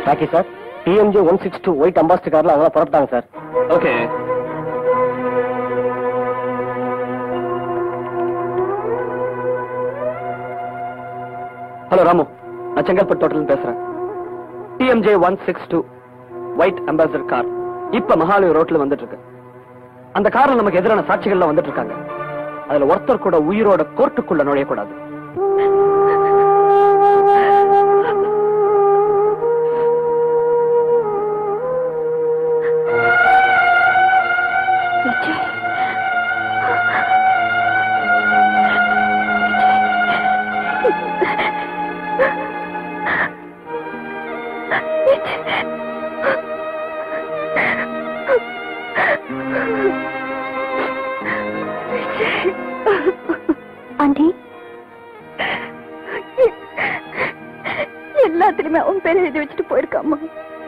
Rakhi sir TMJ one six two white ambassador கார்ல அவங்க புறப்பட்டாங்க சார் ஓகே ஹலோ ராமு நான் செங்கல்பட்டு தோட்டத்தில் பேசுறேன் TMJ one six two white ambassador car இப்ப மகாலய ரோட்ல வந்துட்டு இருக்கு அந்த கார்ல நமக்கு எதிரான சாட்சிகள்லாம் வந்துட்டு இருக்காங்க அதுல ஒருத்தர் கூட உயிரோட கோர்ட்டுக்குள்ள நுழையக்கூடாது ஆண்டி எல்லாத்துலயுமே உன் பேரை எழுதி வச்சுட்டு போயிருக்காமா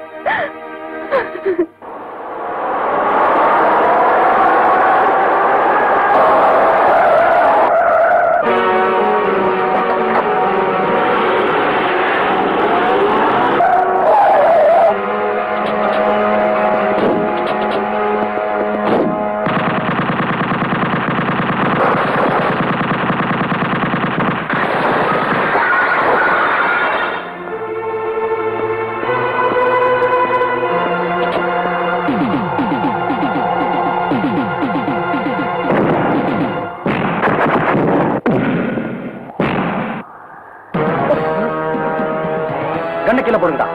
கண்ணு கீழே போடுங்கடா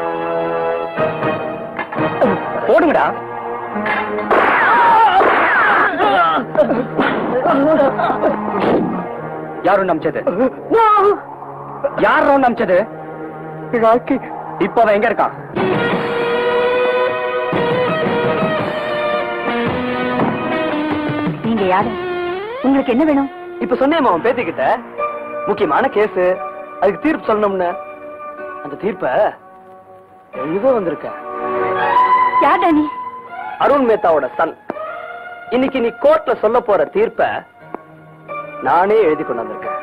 போடுங்கடா யாரும் நம்பிச்சது யாரும் நம்பிச்சது ராக்கி இப்ப அவன் எங்க இருக்கான் நீங்க யாரு உங்களுக்கு என்ன வேணும் இப்ப சொன்னேன் அவன் பேத்திக்கிட்ட முக்கியமான கேஸ் அதுக்கு தீர்ப்பு சொல்லணும்னு அந்த தீர்ப்ப எழுத வந்திருக்க யார் நீ அருண் மேத்தாவோட சன் இன்னைக்கு நீ கோர்ட்ல சொல்ல போற தீர்ப்ப நானே எழுதி கொண்டு வந்திருக்கேன்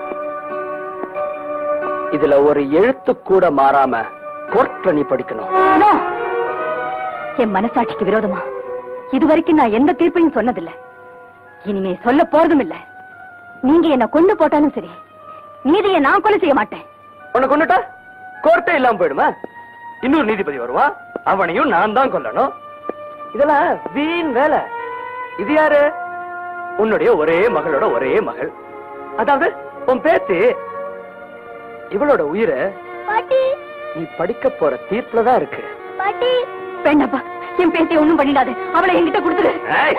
இதுல ஒரு எழுத்து கூட மாறாம கோர்ட்ல நீ படிக்கணும் No. என் மனசாட்சிக்கு விரோதமா இதுவரைக்கும் நான் எந்த தீர்ப்பையும் சொன்னதில்லை இனிமே சொல்ல போறதும் இல்ல நீங்க என்ன கொண்டு போட்டாலும் சரி நீதியை நான் கொலை செய்ய மாட்டேன் உன்னை கொண்டுட்டா கோர்ட்டே இல்லாம போயிடுமா இன்னொரு நீதிபதி வருவான் அவனையும் நான் தான் கொல்லணும் இதெல்லாம் வீண் வேலை இது யாரு உன்னுடைய ஒரே மகளோட ஒரே மகள் அதாவது உன் பேத்தி இவளோட உயிரை பாட்டி நீ படிக்க போற தீர்ப்புல தான் இருக்கு பாட்டி வேண்டாப்பா என் பேத்தியை ஒண்ணும் பண்ணிடாது அவளை என்கிட்ட கொடுத்துரு ஏய்.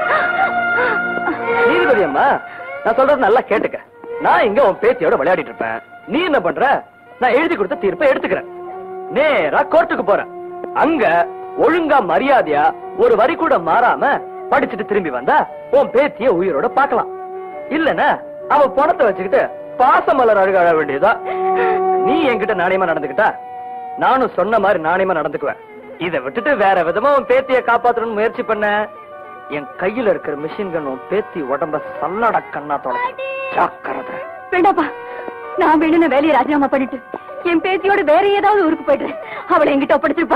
நீதிபதி அம்மா நான் சொல்றது நல்லா கேட்டுக்க நான் இங்க உன் பேத்தியோட விளையாடிட்டு இருப்பேன் நீ என்ன பண்ற நான் எழுதி கொடுத்த தீர்ப்பை எடுத்துக்கிறேன் நேரா கோர்ட்டுக்கு போறேன் அங்க ஒழுங்கா மரியாதையா ஒரு வரி கூட மாறாம படிச்சுட்டு திரும்பி வந்தா உன் பேத்திய உயிரோட பார்க்கலாம் இல்லனா அவ பணத்தை வச்சுக்கிட்டு பாசமலர் அழுக அழ வேண்டியதா நீ என்கிட்ட நாணயமா நடந்துக்கிட்டா நானும் சொன்ன மாதிரி நாணயமா நடந்துக்குவேன் இத விட்டுட்டு வேற விதமா உன் பேத்திய காப்பாத்தணும்னு முயற்சி பண்ண என் கையில இருக்கிற மிஷின் கன் உன் பேத்தி உடம்ப சல்லட கண்ணா தொடச்சு ஜாக்கிரதை வேண்டாப்பா நான் வேணும்னு வேலையை ராஜினாமா பண்ணிட்டு என் பேத்தியோட வேற ஏதாவது ஊருக்கு போயிடுறேன் அவளை என்கிட்ட ஒப்படைச்சிருப்பா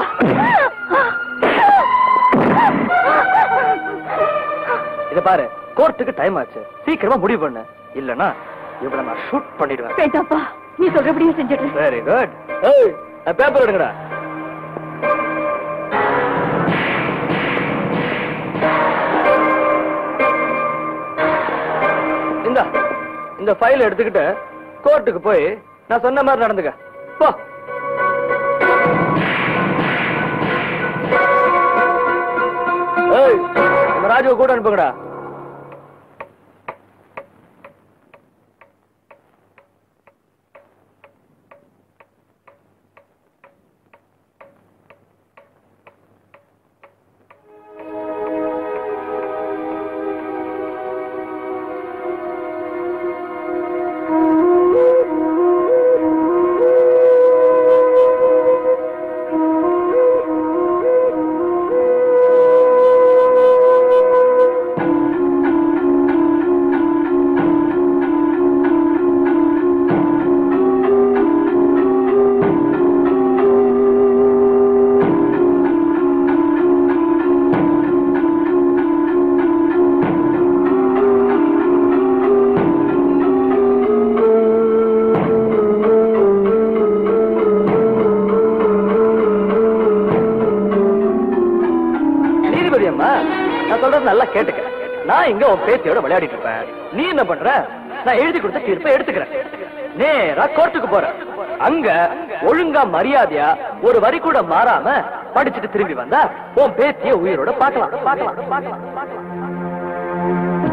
இத பாரு கோர்ட்டுக்கு டைம் ஆச்சு சீக்கிரமா முடிவு பண்ணு இல்லனா இவள நான் ஷூட் பண்ணிடுவேன் வேண்டாப்பா நீ சொல்றபடியே செஞ்சிடுறேன் வெரி குட் ஏய் பேப்பர் எடுங்கடா இந்த இந்த ஃபைல் எடுத்துக்கிட்டு கோர்ட்டுக்கு போய் நான் சொன்ன மாதிரி நடந்துக்க போ ஏய் நம்ம ராஜுவை கூட அனுப்புங்கடா புரியணுமா நான் சொல்றது நல்லா கேட்டுக்க நான் இங்க உன் பேத்தியோட விளையாடிட்டு இருப்பேன் நீ என்ன பண்ற நான் எழுதி கொடுத்த தீர்ப்பை எடுத்துக்கிறேன் நேரா கோர்ட்டுக்கு போற அங்க ஒழுங்கா மரியாதையா ஒரு வரி கூட மாறாம படிச்சுட்டு திரும்பி வந்தா உன் பேத்திய உயிரோட பார்க்கலாம் பார்க்கலாம் பார்க்கலாம் பார்க்கலாம்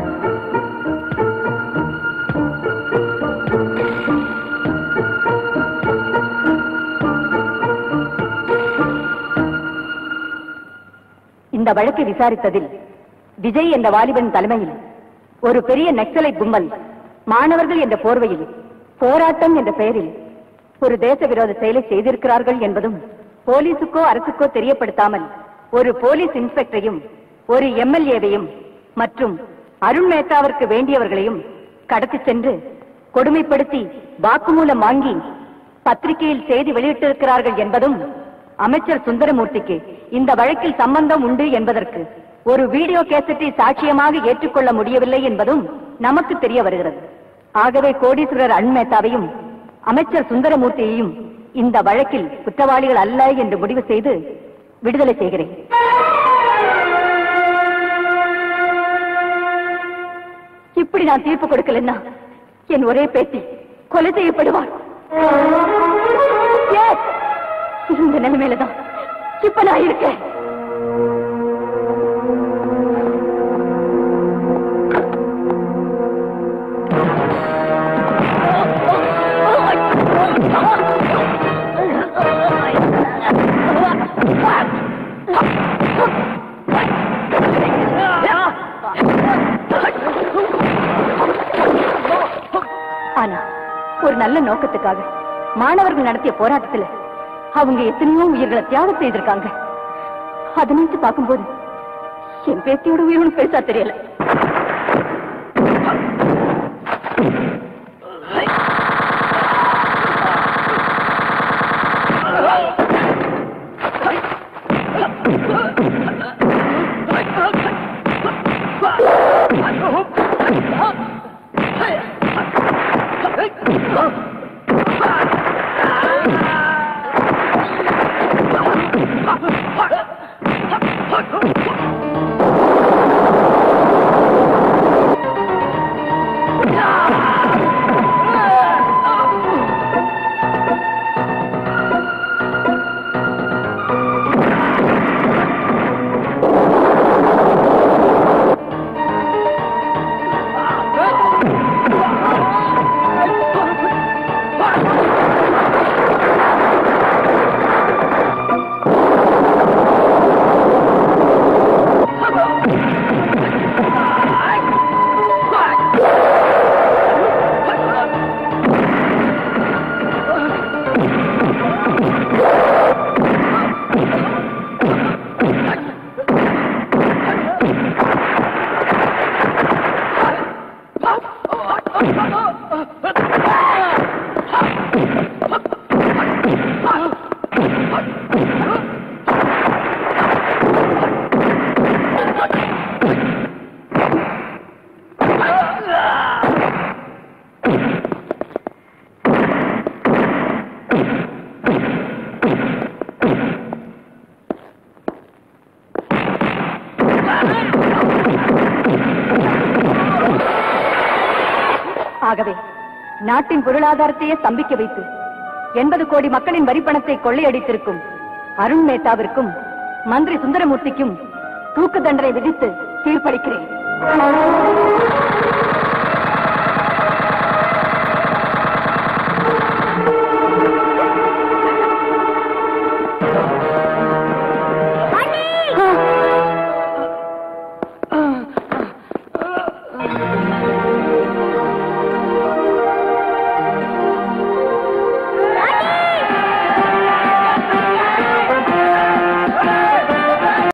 இந்த வழக்கை விசாரித்ததில் விஜய் என்ற வாலிபன் தலைமையில் ஒரு பெரிய நக்சலை கும்பல் மாணவர்கள் என்ற போர்வையில் போராட்டம் என்ற பெயரில் ஒரு தேச விரோத செயலை செய்திருக்கிறார்கள் என்பதும் போலீசுக்கோ அரசுக்கோ தெரியப்படுத்தாமல் ஒரு போலீஸ் இன்ஸ்பெக்டரையும் ஒரு எம்எல்ஏவையும் மற்றும் அருண் மேத்தாவிற்கு வேண்டியவர்களையும் கடத்தி சென்று கொடுமைப்படுத்தி வாக்குமூலம் வாங்கி பத்திரிகையில் செய்தி வெளியிட்டிருக்கிறார்கள் என்பதும் அமைச்சர் சுந்தரமூர்த்திக்கு இந்த வழக்கில் சம்பந்தம் உண்டு என்பதற்கு ஒரு வீடியோ கேசட்டை சாட்சியமாக ஏற்றுக்கொள்ள முடியவில்லை என்பதும் நமக்கு தெரிய வருகிறது ஆகவே கோடீஸ்வரர் அன்மேத்தாவையும் அமைச்சர் சுந்தரமூர்த்தியையும் இந்த வழக்கில் குற்றவாளிகள் அல்ல என்று முடிவு செய்து விடுதலை செய்கிறேன் இப்படி நான் தீர்ப்பு கொடுக்கலன்னா என் ஒரே பேத்தி கொலை செய்யப்படுவார் Yes! இந்த நிலைமையில தான் இப்ப நான் இருக்கேன் ஆனா ஒரு நல்ல நோக்கத்துக்காக மாணவர்கள் நடத்திய போராட்டத்துல அவங்க எத்தனையோ உயிர்களை தியாகம் செய்திருக்காங்க அதை நினைச்சு பார்க்கும்போது என் பேத்தியோட உயிரும் பெருசா தெரியல ஆகவே நாட்டின் பொருளாதாரத்தையே ஸ்தம்பிக்க வைத்து எண்பது கோடி மக்களின் வரிப்பணத்தை கொள்ளையடித்திருக்கும் அருண் மேத்தாவிற்கும் மந்திரி சுந்தரமூர்த்திக்கும் தூக்கு தண்டனை விதித்து தீர்ப்பளிக்கிறேன்